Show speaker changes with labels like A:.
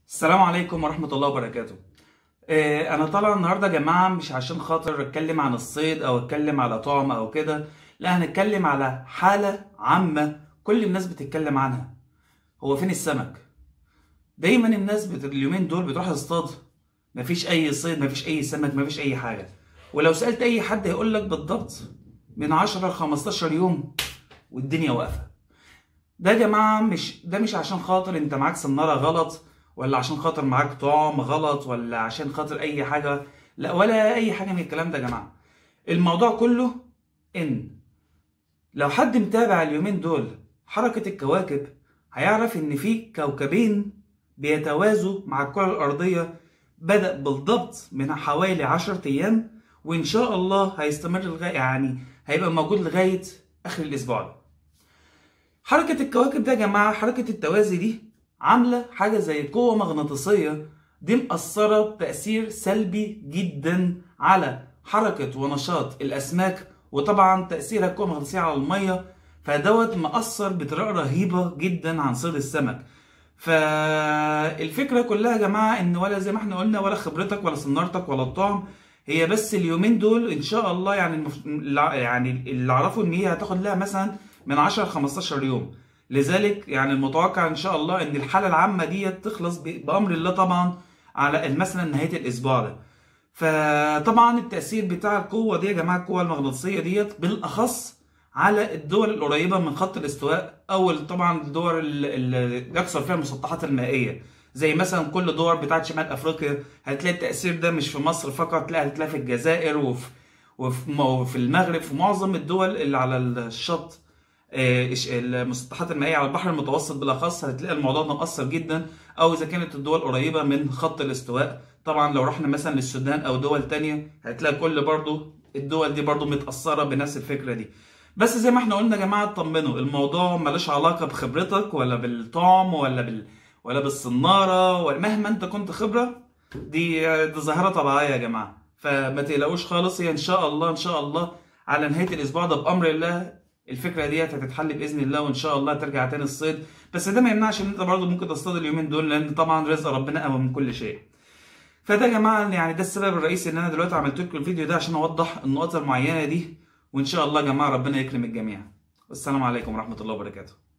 A: السلام عليكم ورحمة الله وبركاته آه، أنا طالع النهاردة يا جماعة مش عشان خاطر أتكلم عن الصيد أو أتكلم على طعم أو كده لا هنتكلم على حالة عامة كل الناس بتتكلم عنها هو فين السمك؟ دايما الناس بت... اليومين دول بتروح تصطاد مفيش أي صيد مفيش أي سمك مفيش أي حاجة ولو سألت أي حد هيقول لك بالضبط من 10 ل 15 يوم والدنيا واقفة ده يا جماعة مش ده مش عشان خاطر انت معاك سنارة غلط ولا عشان خاطر معاك طعم غلط ولا عشان خاطر اي حاجة لا ولا اي حاجة من الكلام ده يا جماعة الموضوع كله ان لو حد متابع اليومين دول حركة الكواكب هيعرف ان في كوكبين بيتوازوا مع الكرة الارضية بدأ بالضبط من حوالي 10 ايام وان شاء الله هيستمر لغاية يعني هيبقى موجود لغاية اخر الاسبوع ده حركة الكواكب ده يا جماعة حركة التوازي دي عاملة حاجة زي قوة مغناطيسية دي مأثرة بتأثير سلبي جدا على حركة ونشاط الأسماك وطبعا تأثيرها القوة المغناطيسية على المية فدوت مأثر بطريقة رهيبة جدا عن صيد السمك فالفكرة كلها يا جماعة إن ولا زي ما احنا قلنا ولا خبرتك ولا سنارتك ولا الطعم هي بس اليومين دول إن شاء الله يعني المف... يعني اللي أعرفه إن هي هتاخد لها مثلا من 10 ل 15 يوم لذلك يعني المتوقع ان شاء الله ان الحاله العامه دي تخلص بامر الله طبعا على مثلا نهايه الاسبوع ده فطبعا التاثير بتاع القوه دي يا جماعه القوه المغناطيسيه ديت بالاخص على الدول القريبه من خط الاستواء او طبعا الدول اللي يكثر فيها المسطحات المائيه زي مثلا كل دول بتاعت شمال افريقيا هتلاقي التاثير ده مش في مصر فقط لا هتلاقي في الجزائر وفي وفي المغرب في معظم الدول اللي على الشط المسطحات المائية على البحر المتوسط بالأخص هتلاقي الموضوع ده مؤثر جدا أو إذا كانت الدول قريبة من خط الاستواء طبعا لو رحنا مثلا للسودان أو دول تانية هتلاقي كل برضو الدول دي برضو متأثرة بنفس الفكرة دي بس زي ما احنا قلنا يا جماعة اطمنوا الموضوع ملوش علاقة بخبرتك ولا بالطعم ولا بال ولا بالصنارة ولا مهما انت كنت خبرة دي دي ظاهرة طبيعية يا جماعة فما تقلقوش خالص هي ان شاء الله ان شاء الله على نهاية الأسبوع ده بأمر الله الفكره ديت هتتحل باذن الله وان شاء الله ترجع تاني الصيد بس ده ما يمنعش ان انت برضه ممكن تصطاد اليومين دول لان طبعا رزق ربنا اقوى من كل شيء فده يا جماعه يعني ده السبب الرئيسي ان انا دلوقتي عملت لكم الفيديو ده عشان اوضح النقط المعينه دي وان شاء الله يا جماعه ربنا يكرم الجميع والسلام عليكم ورحمه الله وبركاته